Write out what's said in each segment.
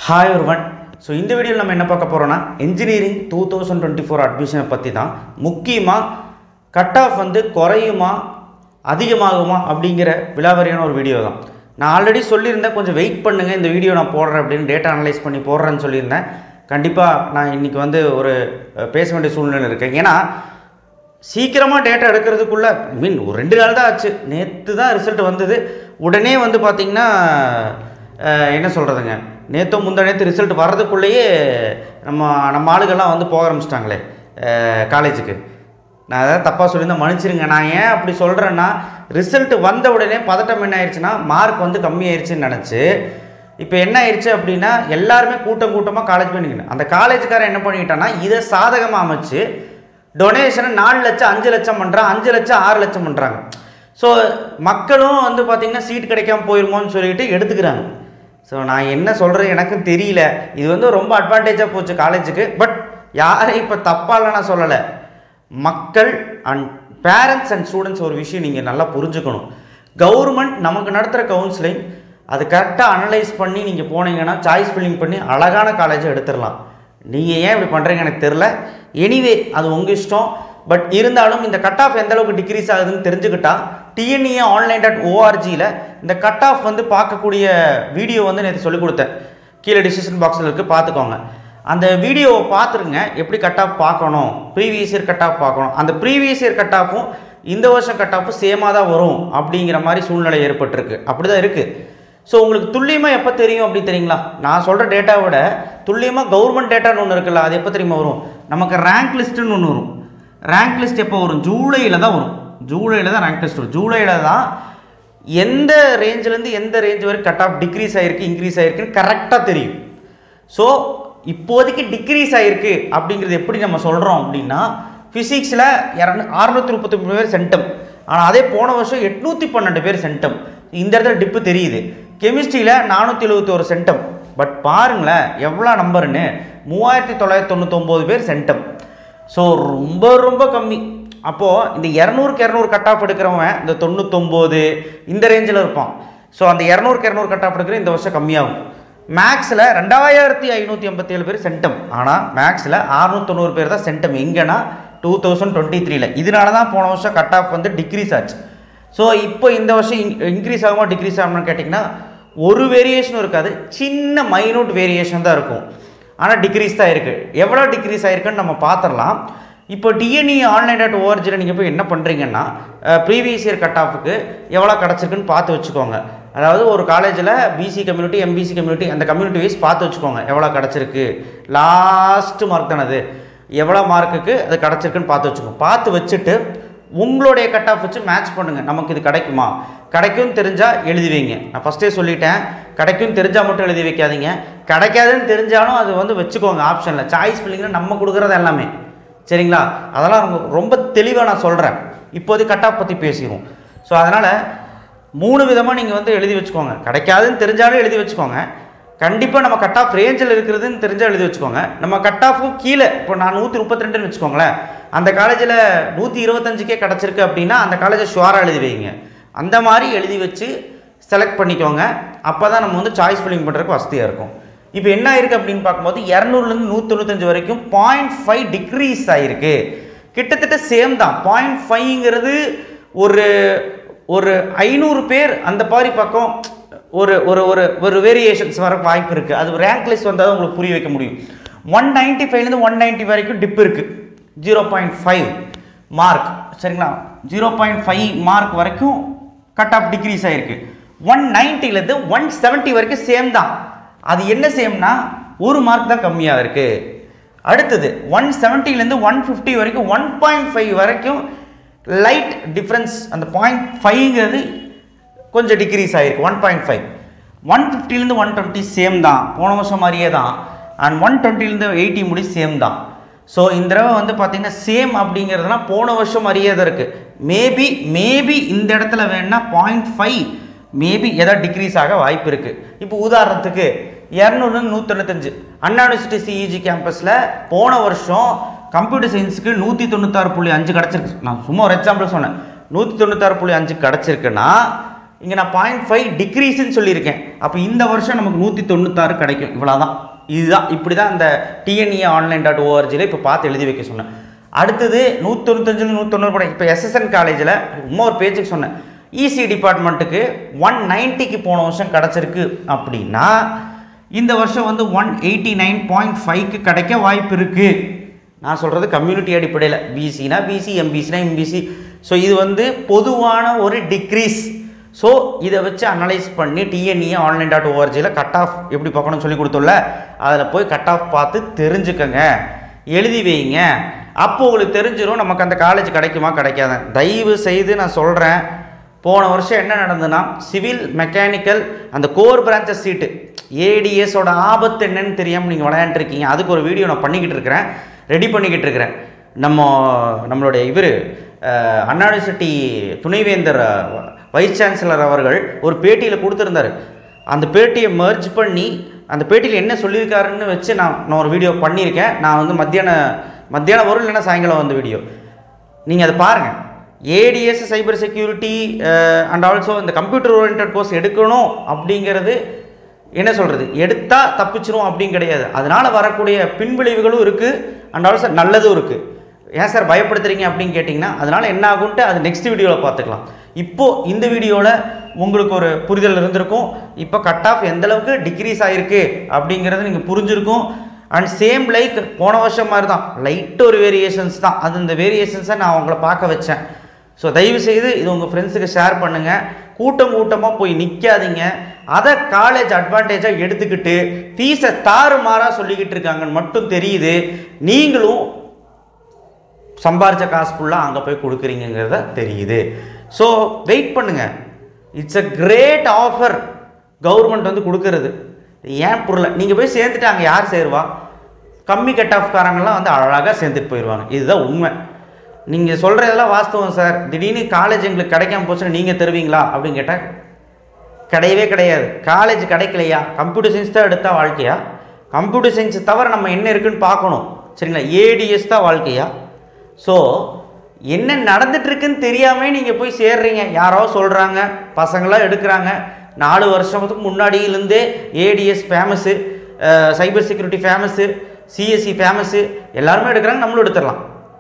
hi ஒருவன் so இந்த வீடியோவில் நம்ம என்ன பார்க்க போகிறோம்னா engineering two thousand twenty four அட்மிஷனை பற்றி தான் முக்கியமாக கட் ஆஃப் வந்து குறையுமா அதிகமாகுமா அப்படிங்கிற விலாவரியான ஒரு வீடியோ தான் நான் ஆல்ரெடி சொல்லியிருந்தேன் கொஞ்சம் வெயிட் பண்ணுங்கள் இந்த வீடியோ நான் போடுறேன் அப்படின்னு டேட்டா அனலைஸ் பண்ணி போடுறேன்னு சொல்லியிருந்தேன் கண்டிப்பாக நான் இன்றைக்கி வந்து ஒரு அஹ், பேச வேண்டிய சூழ்நிலை இருக்கேன் ஏன்னா சீக்கிரமாக டேட்டா எடுக்கிறதுக்குள்ள ஐ மீன் ஒரு ரெண்டு நாள் தான் ஆச்சு நேற்று தான் ரிசல்ட் வந்தது உடனே வந்து பார்த்திங்கன்னா அஹ், என்ன சொல்கிறதுங்க நேற்றோ முந்தா நேற்று ரிசல்ட் வர்றதுக்குள்ளேயே நம்ம நம்ம ஆளுகள்லாம் வந்து போக ஆரம்பிச்சிட்டாங்களே காலேஜுக்கு நான் அதாவது தப்பாக சொல்லியிருந்தேன் மன்னிச்சிருங்க நான் ஏன் அப்படி சொல்கிறேன்னா ரிசல்ட் வந்த உடனே பதட்டம் என்ன ஆயிடுச்சுன்னா மார்க் வந்து கம்மியாயிருச்சுன்னு நினச்சி இப்போ என்ன ஆயிடுச்சு அப்படின்னா எல்லாருமே கூட்டம் கூட்டமாக காலேஜ் போய் நிற்கணும் அந்த காலேஜுக்காரன் என்ன பண்ணிக்கிட்டான்னா இதை சாதகமாக அமைச்சு டொனேஷனை நாலு லட்சம் அஞ்சு லட்சம் பண்ணுறான் அஞ்சு லட்சம் ஆறு லட்சம் பண்ணுறாங்க ஸோ மக்களும் வந்து பார்த்திங்கன்னா சீட் கிடைக்காம போயிருமோன்னு சொல்லிட்டு எடுத்துக்கிறாங்க ஸோ நான் என்ன சொல்கிறது எனக்கும் தெரியல இது வந்து ரொம்ப அட்வான்டேஜாக போச்சு காலேஜுக்கு பட் யாரையும் இப்போ தப்பாலாம் நான் சொல்லலை மக்கள் அண்ட் பேரண்ட்ஸ் அண்ட் ஸ்டூடெண்ட்ஸ் ஒரு விஷயம் நீங்கள் நல்லா புரிஞ்சுக்கணும் கவர்மெண்ட் நமக்கு நடத்துகிற கவுன்சிலிங் அது கரெக்டாக அனலைஸ் பண்ணி நீங்கள் போனீங்கன்னா சாய்ஸ் ஃபில்லிங் பண்ணி அழகான காலேஜை எடுத்துடலாம் நீங்கள் ஏன் இப்படி பண்ணுறீங்க எனக்கு தெரில எனிவே அது உங்கள் இஷ்டம் பட் இருந்தாலும் இந்த கட் ஆஃப் எந்த அளவுக்கு டிக்ரீஸ் ஆகுதுன்னு தெரிஞ்சுக்கிட்டா டிஎன்இஏ ஆன்லைன் டாட் ஓஆர்ஜியில் இந்த கட் ஆஃப் வந்து பார்க்கக்கூடிய வீடியோ வந்து நேற்று சொல்லிக் கொடுத்தேன் கீழே டிசிஷன் பாக்ஸில் இருக்குது பார்த்துக்கோங்க அந்த வீடியோவை பார்த்துருங்க எப்படி கட் ஆஃப் பார்க்கணும் ப்ரீவியஸ் இயர் கட் ஆஃப் பார்க்கணும் அந்த ப்ரீவியஸ் இயர் கட் ஆஃபும் இந்த வருஷம் கட் ஆஃபும் சேமாக தான் வரும் அப்படிங்கிற மாதிரி சூழ்நிலை ஏற்பட்டிருக்கு அப்படி தான் இருக்குது ஸோ உங்களுக்கு துல்லியமாக எப்போ தெரியும் அப்படி தெரியுங்களா நான் சொல்கிற டேட்டாவோட துல்லியமாக கவர்மெண்ட் டேட்டான்னு ஒன்று இருக்குல்ல அது எப்போ தெரியுமா வரும் நமக்கு ரேங்க் லிஸ்ட்டுன்னு ஒன்று வரும் ரேங்க் லிஸ்ட் எப்போ வரும் ஜூலையில் தான் வரும் ஜூலையில் தான் ரேங்க் லிஸ்ட் வரும் ஜூலையில் தான் எந்த ரேஞ்சிலேருந்து எந்த ரேஞ்ச் வரைக்கும் கட் ஆஃப் டிக்ரீஸ் ஆகிருக்கு இன்க்ரீஸ் ஆகிருக்குன்னு கரெக்டாக தெரியும் ஸோ இப்போதைக்கு டிக்ரீஸ் ஆகிருக்கு அப்படிங்கிறது எப்படி நம்ம சொல்கிறோம் அப்படின்னா ஃபிசிக்ஸில் இரநூ அறுநூத்தி முப்பத்தி மூணு பேர் சென்டம் ஆனால் அதே போன வருஷம் எட்நூற்றி பன்னெண்டு பேர் சென்டம் இந்த இடத்துல டிப்பு தெரியுது கெமிஸ்ட்ரியில் நானூற்றி எழுபத்தி ஒரு சென்டம் பட் பாருங்களேன் எவ்வளோ நம்பருன்னு மூவாயிரத்தி தொள்ளாயிரத்தி தொண்ணூத்தொம்பது பேர் சென்டம் ஸோ ரொம்ப ரொம்ப கம்மி அப்போது இந்த இரநூறுக்கு இரநூறு கட் ஆஃப் எடுக்கிறவன் இந்த தொண்ணூத்தொம்போது இந்த ரேஞ்சில் இருப்பான் ஸோ அந்த இரநூறுக்கு இரநூறு கட் ஆஃப் எடுக்கிற இந்த வருஷம் கம்மியாகும் மேக்ஸில் ரெண்டாயிரத்தி ஐநூற்றி எண்பத்தி ஏழு பேர் சென்டம் ஆனால் மேக்ஸில் அறுநூத்தொண்ணூறு பேர் தான் சென்டம் எங்கன்னா டூ தௌசண்ட் டுவெண்ட்டி த்ரீல இதனால தான் போன வருஷம் கட் ஆஃப் வந்து டிக்ரீஸ் ஆச்சு ஸோ இப்போ இந்த வருஷம் இன்க்ரீஸ் ஆகுமா டிக்ரீஸ் ஆகுமான்னு கேட்டிங்கன்னா ஒரு வேரியேஷனும் இருக்காது சின்ன மைனூட் வேரியேஷன் தான் இருக்கும் ஆனால் டிக்ரீஸ் தான் இருக்குது எவ்வளோ டிக்ரீஸ் ஆயிருக்குன்னு நம்ம பார்த்துடலாம் இப்போ டிஎன்இ ஆன்லைன் டாட் ஓஆர்ஜியில் நீங்கள் போய் என்ன பண்ணுறீங்கன்னா ப்ரீவியஸ் இயர் கட் ஆஃபுக்கு எவ்வளோ கிடச்சிருக்குன்னு பார்த்து வச்சுக்கோங்க அதாவது ஒரு காலேஜில் பிசி கம்யூனிட்டி எம்பிசி கம்யூனிட்டி அந்த கம்யூனிட்டி வைஸ் பார்த்து வச்சுக்கோங்க எவ்வளோ கிடச்சிருக்கு லாஸ்ட்டு மார்க் தானது எவ்வளோ மார்க்குக்கு அது கிடச்சிருக்குன்னு பார்த்து வச்சுக்கோங்க பார்த்து வச்சுட்டு உங்களுடைய கட் ஆஃப் வச்சு மேட்ச் பண்ணுங்கள் நமக்கு இது கிடைக்குமா கிடைக்கும்னு தெரிஞ்சால் எழுதி வைங்க நான் ஃபஸ்ட்டே சொல்லிட்டேன் கிடைக்கும்னு தெரிஞ்சால் மட்டும் எழுதி வைக்காதீங்க கிடைக்காதுன்னு தெரிஞ்சாலும் அது வந்து வச்சுக்கோங்க ஆப்ஷனில் சாய்ஸ் ஃபில்லிங்கில் நம்ம கொடுக்குறது எல்லாமே சரிங்களா அதெல்லாம் ரொம்ப ரொம்ப தெளிவாக நான் சொல்கிறேன் இப்போதைக்கு கட் ஆஃப் பற்றி பேசிடுவோம் ஸோ அதனால் மூணு விதமாக நீங்கள் வந்து எழுதி வச்சுக்கோங்க கிடைக்காதுன்னு தெரிஞ்சாலும் எழுதி வச்சுக்கோங்க கண்டிப்பாக நம்ம கட் ஆஃப் ரேஞ்சில் இருக்கிறதுன்னு தெரிஞ்சால் எழுதி வச்சுக்கோங்க நம்ம கட் ஆஃபும் கீழே இப்போ நான் நூற்றி முப்பத்தி ரெண்டுன்னு வச்சுக்கோங்களேன் அந்த காலேஜில் நூற்றி இருபத்தஞ்சுக்கே கிடச்சிருக்கு அப்படின்னா அந்த காலேஜை ஷுவராக எழுதி வைங்க அந்த மாதிரி எழுதி வச்சு செலக்ட் பண்ணிக்கோங்க அப்போ தான் நம்ம வந்து சாய்ஸ் ஃபில்லிங் பண்ணுறதுக்கு வசதியாக இருக்கும் இப்போ என்ன ஆயிருக்கு அப்படின்னு பார்க்கும்போது இரநூறுலேருந்து நூற்றி தொண்ணூத்தஞ்சு வரைக்கும் பாயிண்ட் ஃபைவ் டிக்ரீஸ் ஆகிருக்கு கிட்டத்தட்ட சேம் தான் பாயிண்ட் ஃபைவ்ங்கிறது ஒரு ஒரு ஐநூறு பேர் அந்த மாதிரி பக்கம் ஒரு ஒரு ஒரு ஒரு வேரியேஷன்ஸ் வர வாய்ப்பு இருக்குது அது ரேங்க் லிஸ்ட் வந்தால் தான் உங்களுக்கு புரிய வைக்க முடியும் ஒன் நைன்ட்டி ஃபைவ்லேருந்து ஒன் நைன்ட்டி வரைக்கும் டிப் இருக்குது ஜீரோ பாயிண்ட் ஃபைவ் மார்க் சரிங்களா ஜீரோ பாயிண்ட் ஃபைவ் மார்க் வரைக்கும் கட் ஆஃப் டிக்ரீஸ் ஆகிருக்கு ஒன் நைன்ட்டிலேருந்து ஒன் செவன்ட்டி வரைக்கும் சேம் தான் அது என்ன சேம்னா ஒரு மார்க் தான் கம்மியாக இருக்குது அடுத்தது ஒன் செவன்ட்டிலேருந்து ஒன் ஃபிஃப்டி வரைக்கும் ஒன் பாயிண்ட் ஃபைவ் வரைக்கும் லைட் டிஃப்ரென்ஸ் அந்த பாயிண்ட் ஃபைவ்ங்கிறது கொஞ்சம் டிக்ரீஸ் ஆகிருக்கு ஒன் பாயிண்ட் ஃபைவ் ஒன் ஃபிஃப்டிலேருந்து ஒன் டுவெண்ட்டி சேம் தான் போன வருஷம் மாதிரியே தான் அண்ட் ஒன் டுவெண்ட்டிலேருந்து எயிட்டி முடி சேம் தான் ஸோ இந்த தடவை வந்து பார்த்திங்கன்னா சேம் அப்படிங்கிறதுலாம் போன வருஷம் மாதிரியே தான் இருக்குது மேபி மேபி இந்த இடத்துல வேணா பாயிண்ட் ஃபைவ் மேபி ஏதாவது டிக்ரீஸ் ஆக வாய்ப்பு இருக்குது இப்போ உதாரணத்துக்கு இரநூறு நூற்றொண்ணூத்தஞ்சு அண்ணா யூனிவர்சிட்டி சிஇஜி கேம்பஸில் போன வருஷம் கம்ப்யூட்டர் சயின்ஸுக்கு நூற்றி தொண்ணூத்தாறு புள்ளி அஞ்சு கிடச்சிருக்கு நான் சும்மா ஒரு எக்ஸாம்பிள் சொன்னேன் நூற்றி தொண்ணூத்தாறு புள்ளி அஞ்சு கிடச்சிருக்குன்னா இங்கே நான் பாயிண்ட் ஃபைவ் டிக்ரீஸ்ன்னு சொல்லியிருக்கேன் அப்போ இந்த வருஷம் நமக்கு நூற்றி தொண்ணூத்தாறு கிடைக்கும் இவ்வளோதான் இதுதான் இப்படி தான் இந்த டிஎன்இ ஆன்லைன் டாட் ஓஆர்ஜியில் இப்போ பார்த்து எழுதி வைக்க சொன்னேன் அடுத்தது நூற்றொண்ணூத்தஞ்சு நூற்றொண்ணூறு படம் இப்போ எஸ்எஸ்என் காலேஜில் சும்மா ஒரு பேச்சுக்கு சொன்னேன் இசி டிபார்ட்மெண்ட்டுக்கு ஒன் நைன்ட்டிக்கு போன வருஷம் கிடச்சிருக்கு அப்படின்னா இந்த வருஷம் வந்து ஒன் எயிட்டி நைன் பாயிண்ட் ஃபைவ்க்கு கிடைக்க வாய்ப்பு இருக்குது நான் சொல்கிறது கம்யூனிட்டி அடிப்படையில் பிசினா பிசி எம்பிசினா எம்பிசி ஸோ இது வந்து பொதுவான ஒரு டிக்ரீஸ் ஸோ இதை வச்சு அனலைஸ் பண்ணி டிஎன்இ ஆன்லைன் டாட் ஓஆர்ஜியில் கட் ஆஃப் எப்படி பார்க்கணும்னு சொல்லி கொடுத்தோம்ல அதில் போய் கட் ஆஃப் பார்த்து தெரிஞ்சுக்கங்க எழுதி வைங்க அப்போ உங்களுக்கு தெரிஞ்சிடும் நமக்கு அந்த காலேஜ் கிடைக்குமா கிடைக்காத தயவு செய்து நான் சொல்கிறேன் போன வருஷம் என்ன நடந்ததுன்னா சிவில் மெக்கானிக்கல் அந்த கோர் பிரான்ச்சஸ் சீட்டு ஏடிஎஸோட ஆபத்து என்னன்னு தெரியாமல் நீங்கள் விளையாண்டுருக்கீங்க அதுக்கு ஒரு வீடியோ நான் பண்ணிக்கிட்டு இருக்கிறேன் ரெடி பண்ணிக்கிட்டு இருக்கிறேன் நம்ம நம்மளுடைய இவர் அண்ணா யூனிவர்சிட்டி துணைவேந்தர் அஹ், வைஸ் சான்சலர் அவர்கள் ஒரு பேட்டியில் கொடுத்துருந்தாரு அந்த பேட்டியை மர்ஜ் பண்ணி அந்த பேட்டியில் என்ன சொல்லியிருக்காருன்னு வச்சு நான் நான் ஒரு வீடியோ பண்ணியிருக்கேன் நான் வந்து மத்தியான மத்தியானம் வரும் இல்லைன்னா சாயங்காலம் வந்து வீடியோ நீங்கள் அதை பாருங்கள் ADS cyber security and also இந்த கம்ப்யூட்டர் ஓரியன்ட் கோர்ஸ் எடுக்கணும் அப்படிங்கிறது என்ன சொல்கிறது எடுத்தால் தப்பிச்சிரும் அப்படின்னு கிடையாது அதனால் வரக்கூடிய பின்விளைவுகளும் இருக்குது அண்ட் ஆல்சோ நல்லதும் இருக்குது ஏன் சார் பயப்படுத்துறீங்க அப்படின்னு கேட்டிங்கன்னா அதனால் என்ன ஆகும்ட்டு அது நெக்ஸ்ட் வீடியோவில் பார்த்துக்கலாம் இப்போது இந்த வீடியோவில் உங்களுக்கு ஒரு புரிதல் இருந்திருக்கும் இப்போ கட் ஆஃப் எந்த அளவுக்கு டிக்ரீஸ் ஆகிருக்கு அப்படிங்கிறது நீங்கள் புரிஞ்சிருக்கும் அண்ட் சேம் லைக் போன வருஷம் மாதிரி தான் லைட் ஒரு வேரியேஷன்ஸ் தான் அது இந்த வேரியேஷன்ஸை நான் உங்களை பார்க்க வச்சேன் ஸோ தயவு செய்து இது உங்கள் ஃப்ரெண்ட்ஸுக்கு ஷேர் பண்ணுங்கள் கூட்டம் கூட்டமாக போய் நிற்காதீங்க அதை காலேஜ் அட்வான்டேஜாக எடுத்துக்கிட்டு ஃபீஸை தாறுமாறாக சொல்லிக்கிட்டு இருக்காங்கன்னு மட்டும் தெரியுது நீங்களும் சம்பாரித்த காசு ஃபுல்லாக அங்கே போய் கொடுக்குறீங்கிறத தெரியுது ஸோ வெயிட் பண்ணுங்கள் it's uh great offer government வந்து கொடுக்கறது ஏன் புரியல நீங்கள் போய் சேர்ந்துட்டு அங்கே யார் சேருவா கம்மி கட் ஆஃப் காரங்கெல்லாம் வந்து அழகாக சேர்ந்துட்டு போயிடுவாங்க இதுதான் உண்மை நீங்கள் சொல்கிறதெல்லாம் வாஸ்தவம் சார் திடீர்னு காலேஜ் எங்களுக்கு கிடைக்காம போச்சுன்னா நீங்கள் தருவீங்களா அப்படின்னு கேட்டால் கிடையவே கிடையாது காலேஜ் கிடைக்கலையா கம்ப்யூட்டர் சயின்ஸ் தான் எடுத்தால் வாழ்க்கையா கம்ப்யூட்டர் சயின்ஸ் தவிர நம்ம என்ன இருக்குன்னு பார்க்கணும் சரிங்களா ஏடிஎஸ் தான் வாழ்க்கையா ஸோ என்ன நடந்துட்டுருக்குன்னு தெரியாமல் நீங்கள் போய் சேர்றீங்க யாரோ சொல்கிறாங்க பசங்களாம் எடுக்கிறாங்க நாலு வருஷத்துக்கு முன்னாடியிலேருந்தே ADS famous cyber security famous CSE famous எல்லாருமே எடுக்கிறாங்க நம்மளும் எடுத்துடலாம்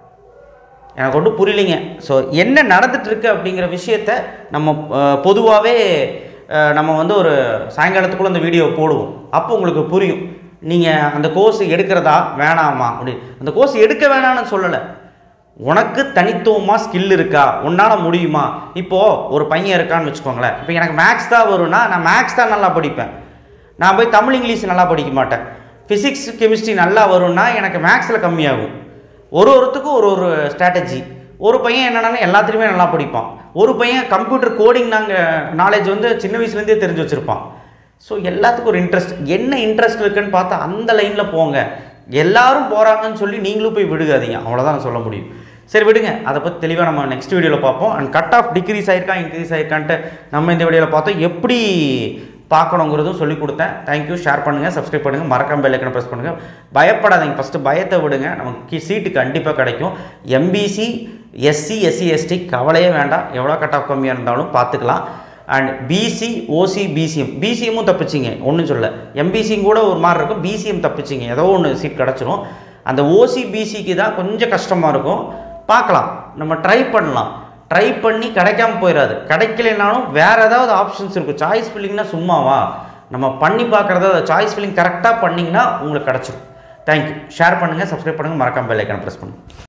எனக்கு ஒன்றும் புரியலைங்க ஸோ என்ன நடந்துட்டுருக்கு அப்படிங்கிற விஷயத்த நம்ம பொதுவாகவே நம்ம வந்து ஒரு சாயங்காலத்துக்குள்ளே அந்த வீடியோ போடுவோம் அப்போ உங்களுக்கு புரியும் நீங்கள் அந்த கோர்ஸ் எடுக்கிறதா வேணாமா அப்படி அந்த கோர்ஸ் எடுக்க வேணாம்னு சொல்லலை உனக்கு தனித்துவமாக ஸ்கில் இருக்கா உன்னால் முடியுமா இப்போது ஒரு பையன் இருக்கான்னு வச்சுக்கோங்களேன் இப்போ எனக்கு மேக்ஸ் தான் வரும்னா நான் மேக்ஸ் தான் நல்லா படிப்பேன் நான் போய் தமிழ் இங்கிலீஷ் நல்லா படிக்க மாட்டேன் ஃபிசிக்ஸ் கெமிஸ்ட்ரி நல்லா வரும்னா எனக்கு மேக்ஸில் கம்மியாகும் ஒரு ஒருத்துக்கும் ஒரு ஒரு ஸ்ட்ராட்டஜி ஒரு பையன் என்னென்னா எல்லாத்துலேயுமே நல்லா படிப்பான் ஒரு பையன் கம்ப்யூட்டர் கோடிங் நாங்கள் நாலேஜ் வந்து சின்ன வயசுலேருந்தே தெரிஞ்சு வச்சுருப்பான் ஸோ எல்லாத்துக்கும் ஒரு இன்ட்ரெஸ்ட் என்ன இன்ட்ரெஸ்ட் இருக்குன்னு பார்த்தா அந்த லைனில் போங்க எல்லாரும் போகிறாங்கன்னு சொல்லி நீங்களும் போய் விடுகாதீங்க அவ்வளோதான் நான் சொல்ல முடியும் சரி விடுங்க அதை பற்றி தெளிவாக நம்ம நெக்ஸ்ட் வீடியோவில் பார்ப்போம் அண்ட் கட் ஆஃப் டிக்ரீஸ் ஆயிருக்கா இன்க்ரீஸ் ஆயிருக்கான்ட்டு நம்ம இந்த வீடியோவில் பார்த்தோம் எப்படி பார்க்கணுங்கிறதும் சொல்லி கொடுத்தேன் தேங்க்யூ ஷேர் பண்ணுங்கள் சப்ஸ்கிரைப் பண்ணுங்கள் மறக்காம பெல் ஐக்கனை ப்ரெஸ் பண்ணுங்கள் பயப்படாதீங்க ஃபஸ்ட்டு பயத்தை விடுங்க நமக்கு சீட்டு கண்டிப்பாக கிடைக்கும் எம்பிசி எஸ்சி எஸ்சி எஸ்டி கவலையே வேண்டாம் எவ்வளோ கட் ஆஃப் கம்மியாக இருந்தாலும் பார்த்துக்கலாம் அண்ட் பிசி ஓசி பிசிஎம் பிசிஎம்மும் தப்பிச்சிங்க ஒன்றும் சொல்ல எம்பிசியும் கூட ஒரு மாதிரி இருக்கும் பிசிஎம் தப்பிச்சிங்க ஏதோ ஒன்று சீட் கிடச்சிரும் அந்த ஓசி பிசிக்கு தான் கொஞ்சம் கஷ்டமாக இருக்கும் பார்க்கலாம் நம்ம ட்ரை பண்ணலாம் ட்ரை பண்ணி கிடைக்காம போயிடாது கிடைக்கலைனாலும் வேறு ஏதாவது ஆப்ஷன்ஸ் இருக்கும் சாய்ஸ் ஃபில்லிங்னா சும்மாவா நம்ம பண்ணி பார்க்குறத சாய்ஸ் ஃபில்லிங் கரெக்டாக பண்ணிங்கன்னா உங்களுக்கு கிடச்சிரும் தேங்க்யூ ஷேர் பண்ணுங்கள் சப்ஸ்கிரைப் பண்ணுங்கள் மறக்காம பெல் ஐக்கனை ப்ரெஸ் பண்ணுங்கள்